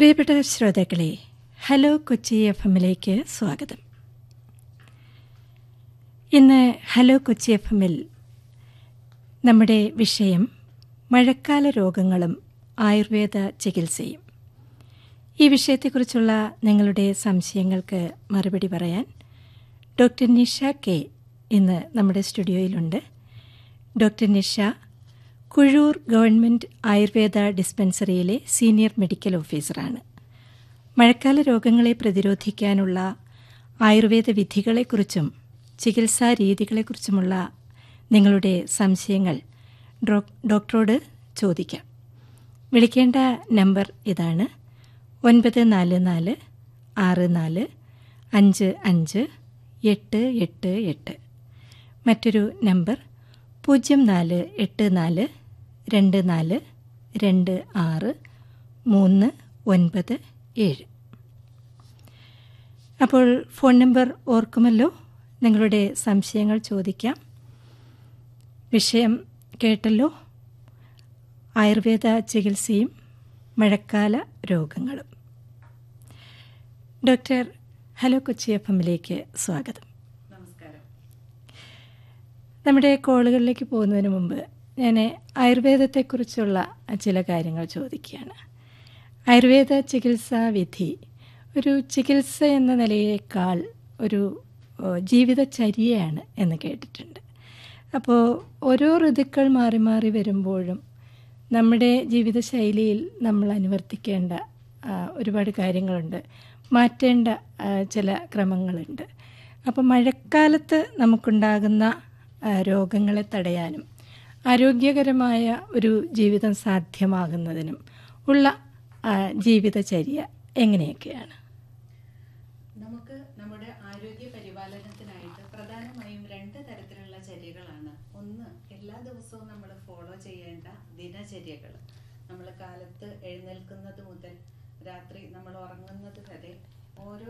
പ്രിയപ്പെട്ട ശ്രോതാക്കളെ hello Kochi F എമ്മിലേക്ക് സ്വാഗതം ഇന്ന് ഹലോ കൊച്ചി എഫ് എമ്മിൽ നമ്മുടെ വിഷയം മഴക്കാല രോഗങ്ങളും ആയുർവേദ ചികിത്സയും ഈ വിഷയത്തെക്കുറിച്ചുള്ള നിങ്ങളുടെ സംശയങ്ങൾക്ക് മറുപടി പറയാൻ ഡോക്ടർ നിഷ കെ ഇന്ന് നമ്മുടെ സ്റ്റുഡിയോയിലുണ്ട് doctor Nisha Kuzhur government Ayurveda dispensary senior medical ഓഫീസറാണ് മഴക്കാല രോഗങ്ങളെ പ്രതിരോധിക്കാനുള്ള ആയുർവേദ വിധികളെക്കുറിച്ചും ചികിത്സാ രീതികളെക്കുറിച്ചുമുള്ള നിങ്ങളുടെ സംശയങ്ങൾ ഡോക്ടറോട് ചോദിക്കാം വിളിക്കേണ്ട നമ്പർ ഇതാണ് ഒൻപത് നാല് നാല് ആറ് നാല് അഞ്ച് അഞ്ച് എട്ട് എട്ട് എട്ട് മറ്റൊരു നമ്പർ പൂജ്യം നാല് എട്ട് നാല് രണ്ട് നാല് രണ്ട് ആറ് മൂന്ന് ഒൻപത് ഏഴ് അപ്പോൾ ഫോൺ നമ്പർ ഓർക്കുമല്ലോ നിങ്ങളുടെ സംശയങ്ങൾ ചോദിക്കാം വിഷയം കേട്ടല്ലോ ആയുർവേദ ചികിത്സയും മഴക്കാല രോഗങ്ങളും ഡോക്ടർ ഹലോ കൊച്ചി എഫ് എമ്മിലേക്ക് സ്വാഗതം നമസ്കാരം നമ്മുടെ കോളുകളിലേക്ക് പോകുന്നതിന് മുമ്പ് ഞാൻ ആയുർവേദത്തെക്കുറിച്ചുള്ള ചില കാര്യങ്ങൾ ചോദിക്കുകയാണ് ആയുർവേദ ചികിത്സാ വിധി ഒരു ചികിത്സ എന്ന നിലയേക്കാൾ ഒരു ജീവിതചര്യയാണ് എന്ന് കേട്ടിട്ടുണ്ട് അപ്പോൾ ഓരോ ഋതുക്കൾ മാറി മാറി വരുമ്പോഴും നമ്മുടെ ജീവിതശൈലിയിൽ നമ്മൾ അനുവർത്തിക്കേണ്ട ഒരുപാട് കാര്യങ്ങളുണ്ട് മാറ്റേണ്ട ചില ക്രമങ്ങളുണ്ട് അപ്പോൾ മഴക്കാലത്ത് നമുക്കുണ്ടാകുന്ന രോഗങ്ങളെ തടയാനും ആരോഗ്യകരമായ ഒരു ജീവിതം സാധ്യമാകുന്നതിനും ഉള്ള ജീവിതചര്യ എങ്ങനെയൊക്കെയാണ് നമുക്ക് നമ്മുടെ ആരോഗ്യ പരിപാലനത്തിനായിട്ട് പ്രധാനമായും രണ്ട് തരത്തിലുള്ള ചര്യകളാണ് ഒന്ന് എല്ലാ ദിവസവും നമ്മൾ ഫോളോ ചെയ്യേണ്ട ദിനചര്യകൾ നമ്മൾ കാലത്ത് എഴുന്നേൽക്കുന്നത് മുതൽ രാത്രി നമ്മൾ ഉറങ്ങുന്നത് വരെ ഓരോ